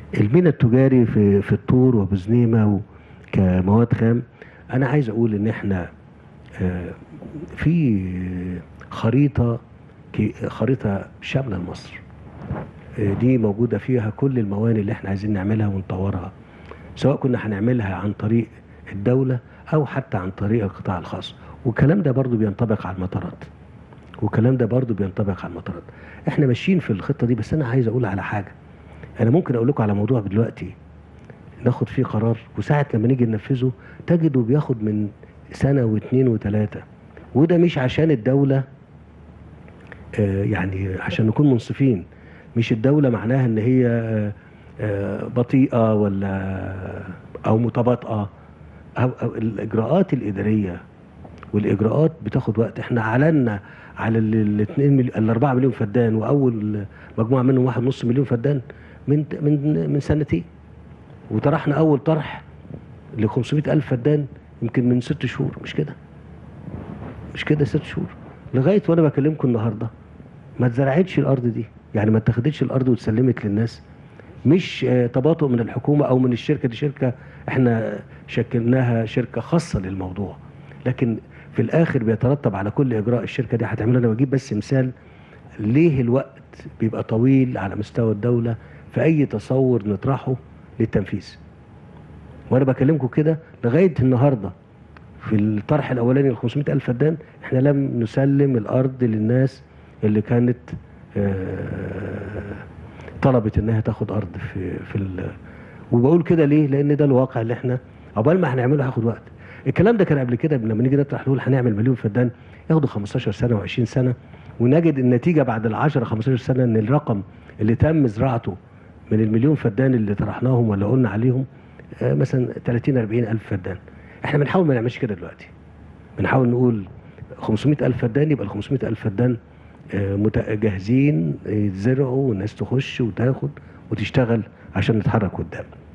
المينا التجاري في في الطور وبزنيمه كمواد خام انا عايز اقول ان احنا آه، في خريطه كي- خريطه شامله لمصر آه، دي موجوده فيها كل الموانئ اللي احنا عايزين نعملها ونطورها سواء كنا هنعملها عن طريق الدوله او حتى عن طريق القطاع الخاص والكلام ده برضو بينطبق على المطارات والكلام ده برضو بينطبق على المطارات احنا ماشيين في الخطه دي بس انا عايز اقول على حاجه انا ممكن اقول لكم على موضوع دلوقتي ناخد فيه قرار وساعة لما نيجي ننفذه تجده بياخد من سنة واثنين وثلاثة وده مش عشان الدولة آه، يعني عشان نكون منصفين مش الدولة معناها ان هي آه، آه، بطيئة ولا او متباطئة أو, او الاجراءات الادارية والاجراءات بتاخد وقت احنا اعلنا على ال 2 مليون ال 4 مليون فدان واول مجموعه منهم واحد نص مليون فدان من من من سنتين وطرحنا اول طرح ل 500 الف فدان يمكن من ست شهور مش كده مش كده ست شهور لغايه وانا بكلمكم النهارده ما اتزرعتش الارض دي يعني ما اتخذتش الارض واتسلمت للناس مش آه، تباطؤ من الحكومه او من الشركه دي شركه احنا شكلناها شركه خاصه للموضوع لكن في الاخر بيترتب على كل اجراء الشركه دي هتعمله انا بجيب بس مثال ليه الوقت بيبقى طويل على مستوى الدوله في اي تصور نطرحه للتنفيذ وانا بكلمكم كده لغايه النهارده في الطرح الاولاني ال 500 الف فدان احنا لم نسلم الارض للناس اللي كانت آه، طلبت انها تاخد ارض في في ال- وبقول كده ليه لان ده الواقع اللي احنا عقبال ما هنعمله هياخد وقت الكلام ده كان قبل كده لما نيجي نطرح نقول هنعمل مليون فدان ياخدوا 15 سنه و20 سنه ونجد النتيجه بعد ال 10 15 سنه ان الرقم اللي تم زراعته من المليون فدان اللي طرحناهم ولا قلنا عليهم آه، مثلا 30 40 الف فدان احنا بنحاول ما نعملش كده دلوقتي بنحاول نقول 500 الف فدان يبقى ال 500 الف فدان آه، مت- جاهزين يتزرعوا والناس تخش وتاخد وتشتغل عشان نتحرك قدام